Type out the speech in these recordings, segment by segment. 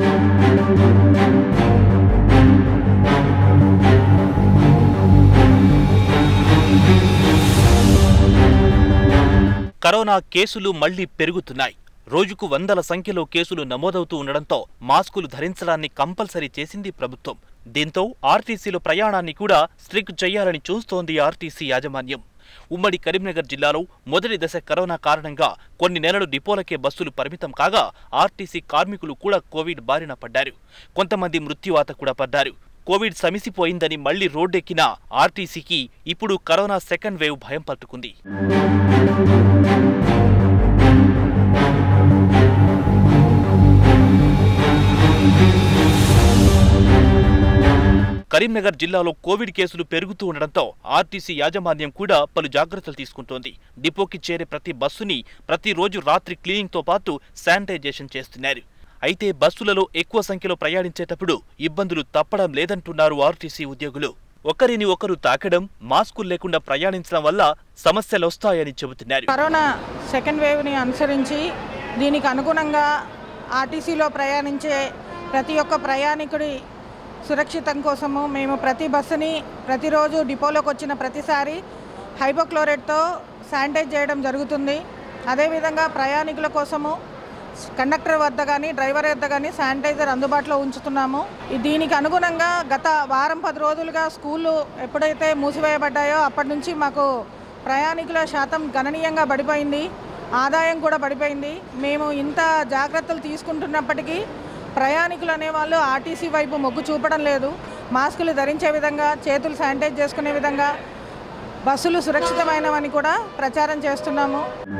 corona కేసులు మళ్లీ పెరుగుతున్నాయి రోజుకు వందల సంఖ్యలో కేసులు నమోదవుతూ ఉండడంతో మాస్కులు ధరించడాన్ని కంపల్సరీ చేసింది ప్రభుత్వం దీంతో ఆర్టీసీలో ప్రయాణాన్ని కూడా స్ట్రిక్ చేయాలని చూస్తోంది ఆర్టీసీ యాజమాన్యం ఉమ్మడి కరీంనగర్ జిల్లాలో మొదటి దశ కరోనా కారణంగా కొన్ని నెలలు డిపోలకే బస్సులు పరిమితం కాగా ఆర్టీసీ కార్మికులు కూడా కోవిడ్ బారిన పడ్డారు కొంతమంది మృత్యువాత కూడా పడ్డారు కోవిడ్ సమిసిపోయిందని మళ్లీ రోడ్డెక్కిన ఆర్టీసీకి ఇప్పుడు కరోనా సెకండ్ వేవ్ భయం పట్టుకుంది కరీంనగర్ జిల్లాలో కోవిడ్ కేసులు పెరుగుతూ ఉండడంతో ఆర్టీసీ యాజమాన్యం కూడా పలు జాగ్రత్తలు తీసుకుంటోంది డిపోకి చేరే ప్రతి బస్సుని ప్రతిరోజు రాత్రి క్లీనింగ్తో పాటు శానిటైజేషన్ చేస్తున్నారు అయితే బస్సులలో ఎక్కువ సంఖ్యలో ప్రయాణించేటప్పుడు ఇబ్బందులు తప్పడం లేదంటున్నారు ఆర్టీసీ ఉద్యోగులు ఒకరిని ఒకరు తాకడం మాస్కులు లేకుండా ప్రయాణించడం వల్ల సమస్యలొస్తాయని చెబుతున్నారు కరోనా సెకండ్ వేవ్ని అనుసరించి దీనికి అనుగుణంగా ఆర్టీసీలో ప్రయాణించే ప్రతి ఒక్క ప్రయాణికుడి సురక్షితం కోసము మేము ప్రతి బస్సుని ప్రతిరోజు డిపోలోకి వచ్చిన ప్రతిసారి హైపోక్లోరేట్తో శానిటైజ్ చేయడం జరుగుతుంది అదేవిధంగా ప్రయాణికుల కోసము కండక్టర్ వద్ద కానీ డ్రైవర్ వద్ద కానీ శానిటైజర్ అందుబాటులో ఉంచుతున్నాము ఈ దీనికి అనుగుణంగా గత వారం పది రోజులుగా స్కూళ్ళు ఎప్పుడైతే మూసివేయబడ్డాయో అప్పటి నుంచి మాకు ప్రయాణికుల శాతం గణనీయంగా పడిపోయింది ఆదాయం కూడా పడిపోయింది మేము ఇంత జాగ్రత్తలు తీసుకుంటున్నప్పటికీ ప్రయాణికులు అనేవాళ్ళు ఆర్టీసీ వైపు మొగ్గు చూపడం లేదు మాస్కులు ధరించే విధంగా చేతులు శానిటైజ్ చేసుకునే విధంగా బస్సులు సురక్షితమైనవని కూడా ప్రచారం చేస్తున్నాము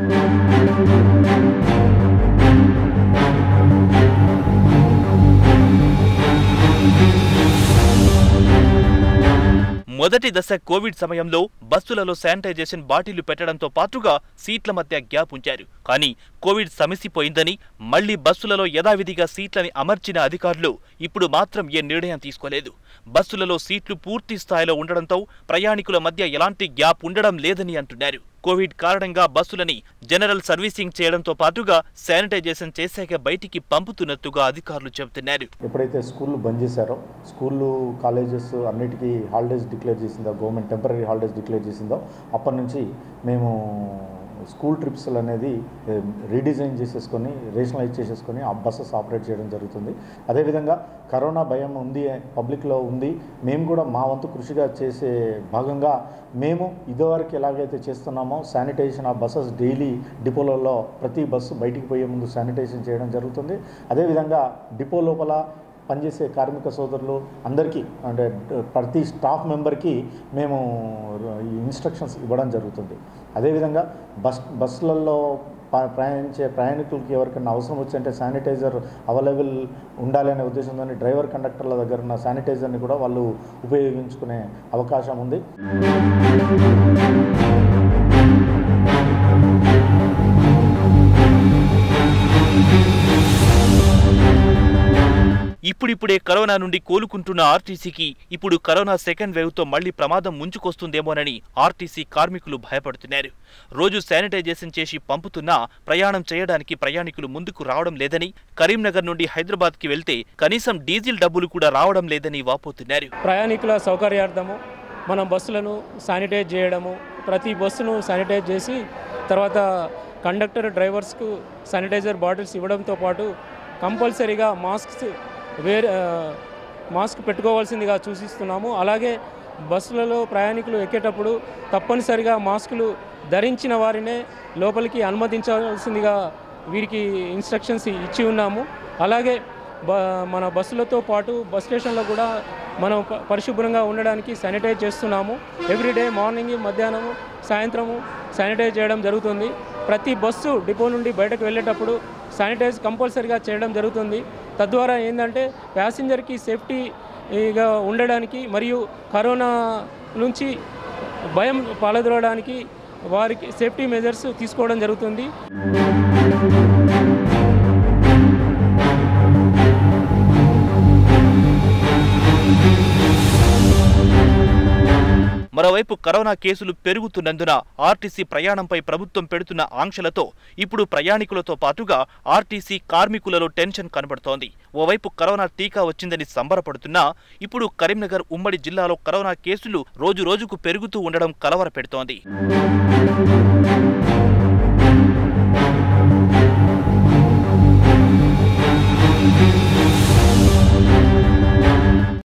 మొదటి దశ కోవిడ్ సమయంలో బస్సులలో శానిటైజేషన్ బాటిళ్లు పెట్టడంతో పాటుగా సీట్ల మధ్య గ్యాప్ ఉంచారు కానీ కోవిడ్ సమసిపోయిందని మళ్లీ బస్సులలో యథావిధిగా సీట్లని అమర్చిన అధికారులు ఇప్పుడు మాత్రం ఏ నిర్ణయం తీసుకోలేదు బస్సులలో సీట్లు పూర్తి స్థాయిలో ఉండడంతో ప్రయాణికుల మధ్య ఎలాంటి గ్యాప్ ఉండడం లేదని అంటున్నారు కోవిడ్ కారణంగా బస్సులని జనరల్ సర్వీసింగ్ చేయడంతో పాటుగా శానిటైజేషన్ చేశాక బయటికి పంపుతున్నట్టుగా అధికారులు చెబుతున్నారు ఎప్పుడైతే స్కూళ్ళు బంద్ చేశారో స్కూళ్ళు కాలేజెస్ అన్నిటికీ హాలిడేస్ డిక్లేర్ చేసిందో గవర్నమెంట్ టెంపరీ హాలిడేస్ డిక్లేర్ చేసిందో అప్పటి నుంచి మేము స్కూల్ ట్రిప్స్ అనేది రీడిజైన్ చేసేసుకొని రేషనలైజ్ చేసేసుకొని ఆ బస్సెస్ ఆపరేట్ చేయడం జరుగుతుంది అదేవిధంగా కరోనా భయం ఉంది పబ్లిక్లో ఉంది మేము కూడా మా వంతు కృషిగా చేసే భాగంగా మేము ఇదివరకు ఎలాగైతే చేస్తున్నామో శానిటైజేషన్ ఆ బస్సెస్ డైలీ డిపోలలో ప్రతి బస్సు బయటికి పోయే ముందు శానిటైజేషన్ చేయడం జరుగుతుంది అదేవిధంగా డిపో లోపల పనిచేసే కార్మిక సోదరులు అందరికీ అంటే ప్రతి స్టాఫ్ మెంబర్కి మేము ఈ ఇన్స్ట్రక్షన్స్ ఇవ్వడం జరుగుతుంది అదేవిధంగా బస్ బస్సులలో ప- ప్రయాణించే ప్రయాణికులకి ఎవరికైనా అవసరం వచ్చంటే శానిటైజర్ అవైలబుల్ ఉండాలి అనే ఉద్దేశంతో డ్రైవర్ కండక్టర్ల దగ్గర ఉన్న శానిటైజర్ని కూడా వాళ్ళు ఉపయోగించుకునే అవకాశం ఉంది ఇప్పుడిప్పుడే కరోనా నుండి కోలుకుంటున్న ఆర్టీసీకి ఇప్పుడు కరోనా సెకండ్ వేవ్తో మళ్లీ ప్రమాదం ముంచుకొస్తుందేమోనని ఆర్టీసీ కార్మికులు భయపడుతున్నారు రోజు శానిటైజేషన్ చేసి పంపుతున్నా ప్రయాణం చేయడానికి ప్రయాణికులు ముందుకు రావడం లేదని కరీంనగర్ నుండి హైదరాబాద్కి వెళ్తే కనీసం డీజిల్ డబ్బులు కూడా రావడం లేదని వాపోతున్నారు ప్రయాణికుల సౌకర్యార్థము మనం బస్సులను శానిటైజ్ చేయడము ప్రతి బస్సును శానిటైజ్ చేసి తర్వాత కండక్టర్ డ్రైవర్స్కు శానిటైజర్ బాటిల్స్ ఇవ్వడంతో పాటు కంపల్సరీగా మాస్క్స్ వేరే ఆ, మాస్క్ పెట్టుకోవాల్సిందిగా సూచిస్తున్నాము అలాగే బస్సులలో ప్రయాణికులు ఎక్కేటప్పుడు తప్పనిసరిగా మాస్కులు ధరించిన వారినే లోపలికి అనుమతించాల్సిందిగా వీరికి ఇన్స్ట్రక్షన్స్ ఇచ్చి ఉన్నాము అలాగే బ మన బస్సులతో పాటు బస్ స్టేషన్లో కూడా మనం ప- పరిశుభ్రంగా ఉండడానికి శానిటైజ్ చేస్తున్నాము ఎవ్రీడే మార్నింగ్ మధ్యాహ్నము సాయంత్రము శానిటైజ్ చేయడం జరుగుతుంది ప్రతి బస్సు డిపో నుండి బయటకు వెళ్ళేటప్పుడు శానిటైజ్ కంపల్సరీగా చేయడం జరుగుతుంది తద్వారా ఏంటంటే ప్యాసింజర్కి సేఫ్టీగా ఉండడానికి మరియు కరోనా నుంచి భయం పాలదొరడానికి వారికి సేఫ్టీ మెజర్స్ తీసుకోవడం జరుగుతుంది మరో మరోవైపు కరోనా కేసులు పెరుగుతున్నందున ఆర్టీసీ ప్రయాణంపై ప్రభుత్వం పెడుతున్న ఆంక్షలతో ఇప్పుడు ప్రయాణికులతో పాటుగా ఆర్టీసీ కార్మికులలో టెన్షన్ కనబడుతోంది ఓవైపు కరోనా టీకా వచ్చిందని సంబరపడుతున్నా ఇప్పుడు కరీంనగర్ ఉమ్మడి జిల్లాలో కరోనా కేసులు రోజు రోజుకు పెరుగుతూ ఉండడం కలవర పెడుతోంది